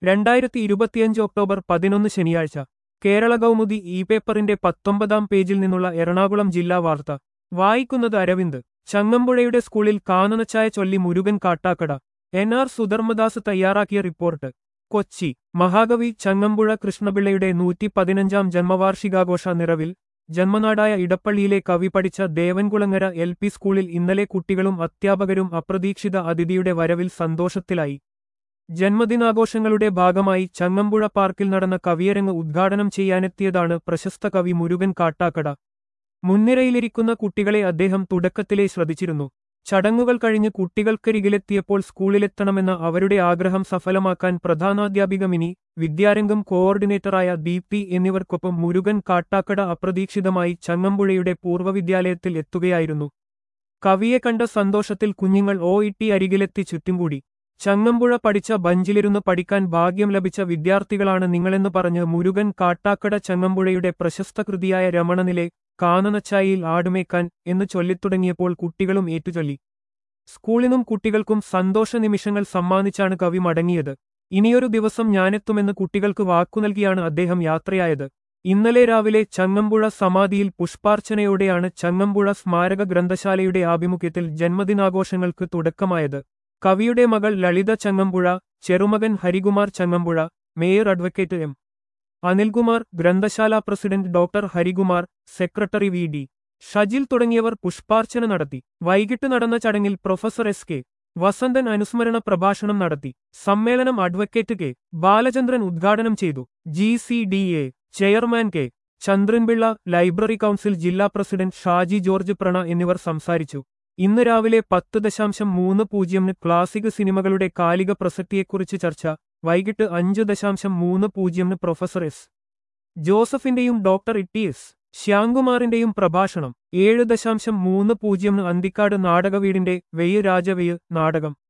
രണ്ടായിരത്തി ഇരുപത്തിയഞ്ച് ഒക്ടോബർ പതിനൊന്ന് ശനിയാഴ്ച കേരള കൗമുദി ഇ പേപ്പറിന്റെ പത്തൊമ്പതാം പേജിൽ നിന്നുള്ള എറണാകുളം ജില്ലാ വാർത്ത വായിക്കുന്നത് അരവിന്ദ് ചങ്ങമ്പുഴയുടെ സ്കൂളിൽ കാനനച്ചായ ചൊല്ലി മുരുകൻ കാട്ടാക്കട എൻ ആർ സുധർമ്മദാസ് തയ്യാറാക്കിയ റിപ്പോർട്ട് കൊച്ചി മഹാകവി ചങ്ങമ്പുഴ കൃഷ്ണപിള്ളയുടെ നൂറ്റി പതിനഞ്ചാം ജന്മവാർഷികാഘോഷ നിറവിൽ ജന്മനാടായ ഇടപ്പള്ളിയിലെ കവി പഠിച്ച ദേവൻകുളങ്ങര എൽ പി സ്കൂളിൽ ഇന്നലെ കുട്ടികളും അധ്യാപകരും അപ്രതീക്ഷിത അതിഥിയുടെ വരവിൽ സന്തോഷത്തിലായി ജന്മദിനാഘോഷങ്ങളുടെ ഭാഗമായി ചങ്ങമ്പുഴ പാർക്കിൽ നടന്ന കവിയരങ്ങ് ഉദ്ഘാടനം ചെയ്യാനെത്തിയതാണ് പ്രശസ്ത കവി മുരുകൻ കാട്ടാക്കട മുൻനിരയിലിരിക്കുന്ന കുട്ടികളെ അദ്ദേഹം തുടക്കത്തിലേ ശ്രദ്ധിച്ചിരുന്നു ചടങ്ങുകൾ കഴിഞ്ഞ് കുട്ടികൾക്കരികിലെത്തിയപ്പോൾ സ്കൂളിലെത്തണമെന്ന അവരുടെ ആഗ്രഹം സഫലമാക്കാൻ പ്രധാനാധ്യാപിക മിനി വിദ്യാരംഗം കോഓർഡിനേറ്ററായ ദീപ്തി എന്നിവർക്കൊപ്പം മുരുകൻ കാട്ടാക്കട അപ്രതീക്ഷിതമായി ചങ്ങമ്പുഴയുടെ പൂർവ്വവിദ്യാലയത്തിൽ എത്തുകയായിരുന്നു കവിയെ കണ്ട സന്തോഷത്തിൽ കുഞ്ഞുങ്ങൾ ഓ ഇട്ടി അരികിലെത്തി ചുറ്റുംകൂടി ചങ്ങമ്പുഴ പഠിച്ച ബഞ്ചിലിരുന്ന് പഠിക്കാൻ ഭാഗ്യം ലഭിച്ച വിദ്യാർത്ഥികളാണ് നിങ്ങളെന്ന് പറഞ്ഞ് മുരുകൻ കാട്ടാക്കട ചങ്ങമ്പുഴയുടെ പ്രശസ്ത കൃതിയായ രമണനിലെ കാനനച്ചായിയിൽ ആടുമേക്കാൻ എന്ന് ചൊല്ലിത്തുടങ്ങിയപ്പോൾ കുട്ടികളും ഏറ്റുചൊല്ലി സ്കൂളിനും കുട്ടികൾക്കും സന്തോഷ നിമിഷങ്ങൾ സമ്മാനിച്ചാണ് കവി മടങ്ങിയത് ഇനിയൊരു ദിവസം ഞാനെത്തുമെന്ന് കുട്ടികൾക്ക് വാക്കു നൽകിയാണ് അദ്ദേഹം യാത്രയായത് ഇന്നലെ രാവിലെ ചങ്ങമ്പുഴ സമാധിയിൽ പുഷ്പാർച്ചനയോടെയാണ് ചങ്ങമ്പുഴ സ്മാരക ഗ്രന്ഥശാലയുടെ ആഭിമുഖ്യത്തിൽ ജന്മദിനാഘോഷങ്ങൾക്ക് തുടക്കമായത് കവിയുടെ മകൾ ലളിത ചങ്ങമ്പുഴ ചെറുമകൻ Harikumar Changampuzha mayor advocate M Anilkumar ഗ്രന്ഥശാല president doctor Harikumar secretary V D Shajil തുടങ്ങിയവർ പുഷ്പാർച്ചന നടത്തി വൈകിട്ട് നടന്ന ചടങ്ങിൽ പ്രൊഫസർ എസ് കെ വസന്തൻ അനുസ്മരണ പ്രഭാഷണം നടത്തി സമ്മേളനം അഡ്വക്കേറ്റ് കെ ബാലചന്ദ്രൻ ഉദ്ഘാടനം ചെയ്തു G C D A chairman K Chandranpillai library council ജില്ലാ പ്രസിഡന്റ് ഷാജി ജോർജ് പ്രണ എന്നിവർ സംസാരിച്ചു ഇന്ന് രാവിലെ പത്ത് ദശാംശം മൂന്ന് പൂജ്യമിന് ക്ലാസിക് സിനിമകളുടെ കാലിക പ്രസക്തിയെക്കുറിച്ച് ചർച്ച വൈകിട്ട് അഞ്ച് ദശാംശം മൂന്ന് പൂജ്യമിന് പ്രൊഫസർ എസ് ജോസഫിന്റെയും ഡോക്ടർ ഇ ടി എസ് ശ്യാംകുമാറിന്റെയും പ്രഭാഷണം ഏഴ് ദശാംശം മൂന്ന് പൂജ്യമിന് അന്തിക്കാട് നാടകവീടിന്റെ വെയ്യ് രാജവെയ്യ് നാടകം